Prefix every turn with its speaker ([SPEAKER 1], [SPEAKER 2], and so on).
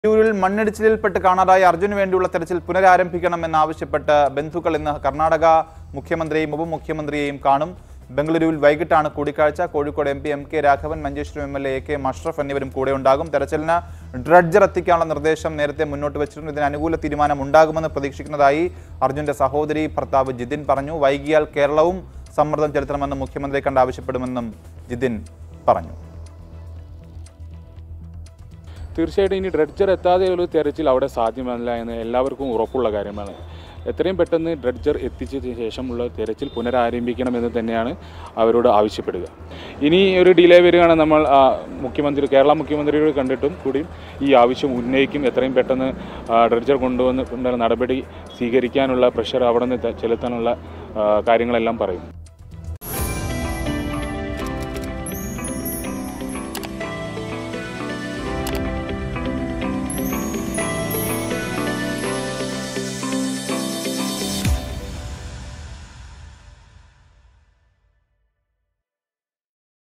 [SPEAKER 1] തിരൂരിൽ മണ്ണിടിച്ചിലിൽപ്പെട്ട് കാണാതായ അർജുന് വേണ്ടിയുള്ള തെരച്ചിൽ പുനരാരംഭിക്കണമെന്നാവശ്യപ്പെട്ട് ബന്ധുക്കൾ ഇന്ന് കർണാടക മുഖ്യമന്ത്രിയെയും ഉപമുഖ്യമന്ത്രിയെയും കാണും ബംഗളൂരുവിൽ വൈകിട്ടാണ് കൂടിക്കാഴ്ച Kozhikode M P M K Raghavan Manjeshwaram M L A K Mashraf എന്നിവരും കൂടെ ഉണ്ടാകും തെരച്ചിലിന് ഡ്രഡ്ജർ എത്തിക്കാനുള്ള നിർദ്ദേശം നേരത്തെ മുന്നോട്ട് വെച്ചിട്ടുണ്ട് ഇതിന് അനുകൂല തീരുമാനം ഉണ്ടാകുമെന്ന് പ്രതീക്ഷിക്കുന്നതായി അർജുന്റെ സഹോദരി ഭർത്താവ് ജിതിൻ പറഞ്ഞു വൈകിയാൽ കേരളവും സമ്മർദ്ദം ചെലുത്തണമെന്ന് മുഖ്യമന്ത്രി കണ്ട് ആവശ്യപ്പെടുമെന്നും ജിതിൻ പറഞ്ഞു
[SPEAKER 2] തീർച്ചയായിട്ടും ഇനി ഡ്രഡ്ജർ എത്താതെ ഒരു തെരച്ചിൽ അവിടെ സാധ്യമല്ല എന്ന് എല്ലാവർക്കും ഉറപ്പുള്ള കാര്യമാണ് എത്രയും പെട്ടെന്ന് ഡ്രഡ്ജർ എത്തിച്ചതിന് ശേഷമുള്ള തെരച്ചിൽ പുനരാരംഭിക്കണമെന്ന് തന്നെയാണ് അവരോട് ആവശ്യപ്പെടുക ഇനി ഒരു ഡിലേ വരികയാണ് നമ്മൾ ആ, മുഖ്യമന്ത്രി കേരള മുഖ്യമന്ത്രിയോട് കണ്ടിട്ടും കൂടിയും ഈ ആവശ്യം ഉന്നയിക്കും എത്രയും പെട്ടെന്ന് ആ, ഡ്രഡ്ജർ കൊണ്ടുവന്ന് കൊണ്ടുവരുന്ന നടപടി സ്വീകരിക്കാനുള്ള പ്രഷർ അവിടെ നിന്ന് ചെലുത്താനുള്ള ആ, കാര്യങ്ങളെല്ലാം പറയും